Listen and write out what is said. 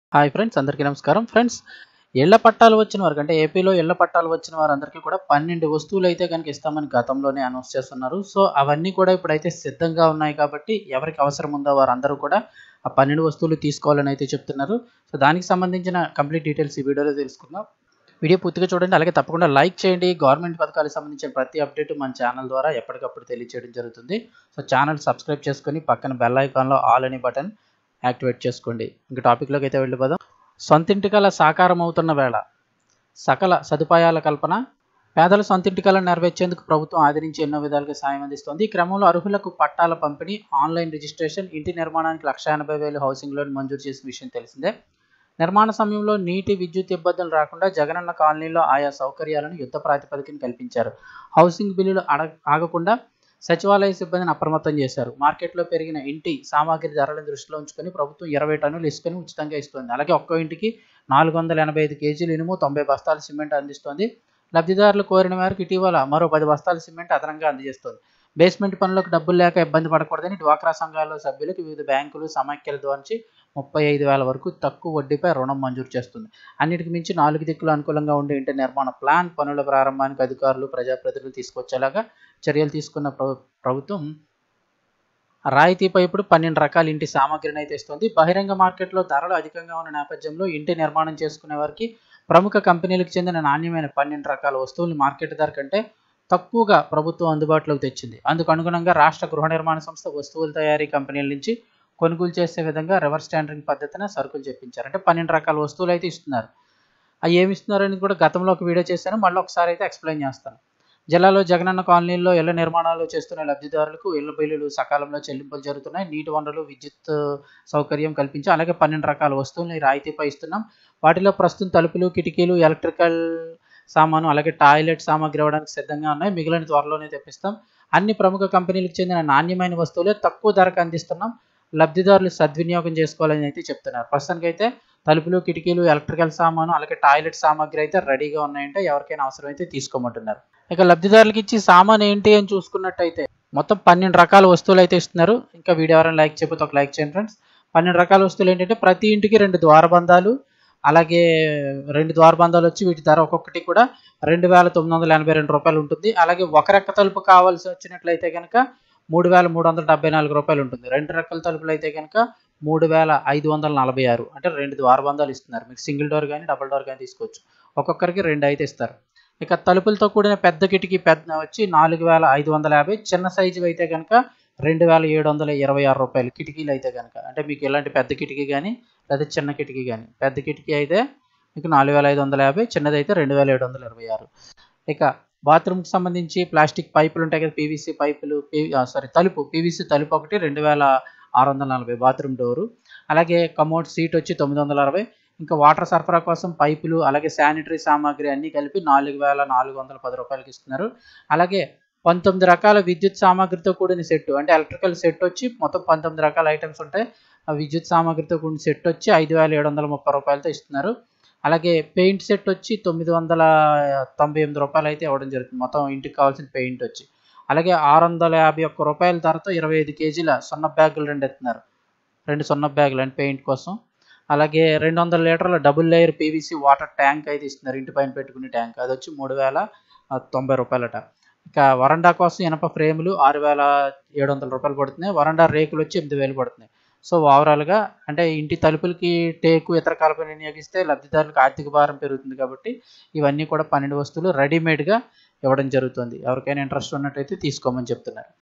hi friends అందరికీ నమస్కారం friends ఇళ్ల పట్టాలు వచ్చిన వారికి అంటే ఏపీలో ఇళ్ల పట్టాలు వచ్చిన వారందరికీ కూడా పన్నెండు వస్తువులు అయితే కనుక ఇస్తామని గతంలోనే అనౌన్స్ చేస్తున్నారు సో అవన్నీ కూడా ఇప్పుడైతే సిద్ధంగా ఉన్నాయి కాబట్టి ఎవరికి అవసరం ఉందో వారందరూ కూడా ఆ పన్నెండు వస్తువులు తీసుకోవాలని అయితే చెప్తున్నారు సో దానికి సంబంధించిన కంప్లీట్ డీటెయిల్స్ ఈ వీడియోలో తెలుసుకుందాం వీడియో పూర్తిగా చూడండి అలాగే తప్పకుండా లైక్ చేయండి గవర్నమెంట్ పథకాలకు సంబంధించిన ప్రతి అప్డేట్ మన ఛానల్ ద్వారా ఎప్పటికప్పుడు తెలియజేయడం జరుగుతుంది సో ఛానల్ సబ్స్క్రైబ్ చేసుకొని పక్కన బెల్ ఐకాన్లో ఆల్ అనే బటన్ యాక్టివేట్ చేసుకోండి ఇంకా టాపిక్లోకి అయితే వెళ్ళిపోదాం సొంతింటి కల సాకారం అవుతున్న వేళ సకల సదుపాయాల కల్పన పేదల సొంతింటి కళను నెరవేర్చేందుకు ప్రభుత్వం ఆదరించి ఎన్నో విధాలుగా సాయం అందిస్తోంది ఈ క్రమంలో అర్హులకు పట్టాల పంపిణీ ఆన్లైన్ రిజిస్ట్రేషన్ ఇంటి నిర్మాణానికి లక్ష ఎనభై వేలు హౌసింగ్ లోన్ మంజూరు చేసిన విషయం తెలిసిందే నిర్మాణ సమయంలో నీటి విద్యుత్ ఇబ్బందులు రాకుండా జగనన్న కాలనీలో ఆయా సౌకర్యాలను యుద్ధ ప్రాతిపదికన కల్పించారు హౌసింగ్ బిల్లులు అడ ఆగకుండా సచివాలయ సిబ్బందిని అప్రమత్తం చేశారు మార్కెట్లో పెరిగిన ఇంటి సామాగ్రి ధరలను దృష్టిలో ఉంచుకొని ప్రభుత్వం ఇరవై టన్నులు ఇసుకని ఉచితంగా ఇస్తుంది అలాగే ఒక్కో ఇంటికి నాలుగు వందల ఎనభై ఐదు కేజీలు ఇనుము తొంభై బస్తాల సిమెంట్ అందిస్తోంది లబ్ధిదారులు కోరిన మేరకు ఇటీవల మరో పది బస్తాల సిమెంట్ అదనంగా అందజేస్తోంది బేస్మెంట్ పనులకు డబ్బులు లేక ఇబ్బంది పడకూడదని డ్వాక్రా సంఘాల సభ్యులకు వివిధ బ్యాంకులు సమాఖ్యల ద్వారా ముప్పై ఐదు వేల వరకు తక్కువ వడ్డీపై రుణం మంజూరు చేస్తుంది అన్నిటికి మించి నాలుగు దిక్కులు అనుకూలంగా ఉండే ఇంటి నిర్మాణ ప్లాన్ పనుల ప్రారంభానికి అధికారులు ప్రజాప్రతినిధులు తీసుకొచ్చేలాగా చర్యలు తీసుకున్న ప్రభు- ప్రభుత్వం రాయితీపై ఇప్పుడు పన్నెండు రకాల ఇంటి సామాగ్రిని అయితే ఇస్తుంది బహిరంగ మార్కెట్లో ధరలు అధికంగా ఉన్న నేపథ్యంలో ఇంటి నిర్మాణం చేసుకునే వారికి ప్రముఖ కంపెనీలకు చెందిన నాణ్యమైన పన్నెండు రకాల వస్తువులు మార్కెట్ ధర కంటే తక్కువగా ప్రభుత్వం అందుబాటులోకి తెచ్చింది అందుకు అనుగుణంగా రాష్ట్ర గృహ నిర్మాణ సంస్థ వస్తువుల తయారీ కంపెనీల నుంచి కొనుగోలు చేసే విధంగా రివర్స్ టెండరింగ్ పద్ధతిన సరుకులు చెప్పించారు అంటే పన్నెండు రకాల వస్తువులు అయితే ఇస్తున్నారు అవి ఏమి ఇస్తున్నారు అనేది కూడా గతంలో ఒక వీడియో చేశాను మళ్ళీ ఒకసారి అయితే ఎక్స్ప్లెయిన్ చేస్తాను జిల్లాలో జగనన్న కాలనీల్లో ఇళ్ల నిర్మాణాలు చేస్తున్న లబ్ధిదారులకు ఇళ్ల బిల్లులు సకాలంలో చెల్లింపులు జరుగుతున్నాయి నీటి వనరులు విద్యుత్ సౌకర్యం కల్పించి అలాగే పన్నెండు రకాల వస్తువులను ఈ రాయితీపై ఇస్తున్నాం వాటిలో ప్రస్తుతం తలుపులు కిటికీలు ఎలక్ట్రికల్ సామాను అలాగే టాయిలెట్ సామాగ్రి ఇవ్వడానికి సిద్ధంగా ఉన్నాయి మిగిలిన త్వరలోనే తెప్పిస్తాం అన్ని ప్రముఖ కంపెనీలకు చెందిన నాణ్యమైన వస్తువులే తక్కువ ధరకు అందిస్తున్నాం లబ్ధిదారులు సద్వినియోగం చేసుకోవాలని అయితే చెప్తున్నారు ప్రస్తుతానికైతే తలుపులు కిటికీలు ఎలక్ట్రికల్ సామాను అలాగే టాయిలెట్ సామాగ్రి అయితే రెడీగా ఉన్నాయంటే ఎవరికైనా అవసరం అయితే తీసుకోమంటున్నారు ఇక లబ్ధిదారులకు ఇచ్చి సామాన్ ఏంటి అని చూసుకున్నట్టయితే మొత్తం పన్నెండు రకాల వస్తువులు అయితే ఇస్తున్నారు ఇంకా వీడియో ఎవరైనా లైక్ చెప్పితే ఒక లైక్ చేయండి ఫ్రెండ్స్ పన్నెండు రకాల వస్తువులు ఏంటంటే ప్రతి ఇంటికి రెండు ద్వారబంధాలు అలాగే రెండు ద్వారబంధాలు వచ్చి వీటి ధర ఒక్కొక్కటి కూడా రెండు వేల తొమ్మిది వందల ఎనభై రెండు రూపాయలు ఉంటుంది అలాగే ఒక రెక్క తలుపు కావాల్సి వచ్చినట్లయితే కనుక మూడు వేల మూడు వందల డెబ్బై నాలుగు రూపాయలు ఉంటుంది రెండు రెక్కల తలుపులు అయితే కనుక మూడు వేల ఐదు వందల నలభై ఆరు అంటే రెండు ద్వారబంధాలు ఇస్తున్నారు మీకు సింగిల్ డోర్ కానీ డబుల్ డోర్ కానీ తీసుకోవచ్చు ఒక్కొక్కరికి రెండు అయితే ఇస్తారు ఇక తలుపులతో కూడిన పెద్ద కిటికీ పెద్ద వచ్చి నాలుగు వేల ఐదు వందల యాభై చిన్న సైజు అయితే కనుక రెండు వేల ఏడు వందల ఇరవై ఆరు రూపాయలు కిటికీలు అయితే కనుక అంటే మీకు ఇలాంటి పెద్ద కిటికీ కానీ లేదా చిన్న కిటికీ కానీ పెద్ద కిటికీ అయితే మీకు నాలుగు వేల ఐదు వందల యాభై చిన్నది అయితే రెండు వేల ఏడు వందల ఇరవై ఆరు ఇక బాత్రూమ్కి సంబంధించి ప్లాస్టిక్ పైపులు ఉంటాయి కదా పీవీసీ పైపులు సారీ తలుపు పీవీసీ తలుపు ఒకటి రెండు వేల ఆరు వందల నలభై బాత్రూమ్ డోరు అలాగే కమోడ్ సీట్ వచ్చి తొమ్మిది వందల అరవై ఇంకా వాటర్ సరఫరా కోసం పైపులు అలాగే శానిటరీ సామాగ్రి అన్నీ కలిపి నాలుగు వేల నాలుగు వందల పది రూపాయలకి ఇస్తున్నారు అలాగే పంతొమ్మిది రకాల విద్యుత్ సామాగ్రితో కూడిన సెట్ అంటే ఎలక్ట్రికల్ సెట్ వచ్చి మొత్తం పంతొమ్మిది రకాల ఐటమ్స్ ఉంటాయి ఆ విద్యుత్ సామాగ్రితో కూడిన సెట్ వచ్చి ఐదు వేల ఏడు వందల ముప్పై రూపాయలతో ఇస్తున్నారు అలాగే పెయింట్ సెట్ వచ్చి తొమ్మిది వందల తొంభై ఎనిమిది రూపాయలు అయితే ఇవ్వడం జరుగుతుంది మొత్తం ఇంటికి కావాల్సిన పెయింట్ వచ్చి అలాగే ఆరు వందల యాభై ఒక్క రూపాయల ధరతో ఇరవై ఐదు కేజీల సున్న బ్యాగులు రెండు ఎత్తున్నారు రెండు సున్న బ్యాగులు అంటే పెయింట్ కోసం అలాగే రెండు వందల లీటర్ల double layer PVC water tank అయితే ఇస్తున్నారు ఇంటి పైన పెట్టుకునే ట్యాంక్ అది వచ్చి మూడు వేల ఆ, తొంభై రూపాయలట ఇక వరండా కోసం ఇనప ఫ్రేములు ఆరు వేల ఏడు వందల రూపాయలు పడుతున్నాయి వరండా రేకులు వచ్చి ఎనిమిది వేలు పడుతున్నాయి సో ఓవరాల్గా అంటే ఇంటి తలుపులకి టేకు ఇతర కలపలు వినియోగిస్తే లబ్ధిదారులకు ఆర్థిక భారం పెరుగుతుంది కాబట్టి ఇవన్నీ కూడా పన్నెండు వస్తువులు రెడీమేడ్గా ఇవ్వడం జరుగుతుంది ఎవరికైనా ఇంట్రెస్ట్ ఉన్నట్టయితే తీసుకోమని చెప్తున్నారు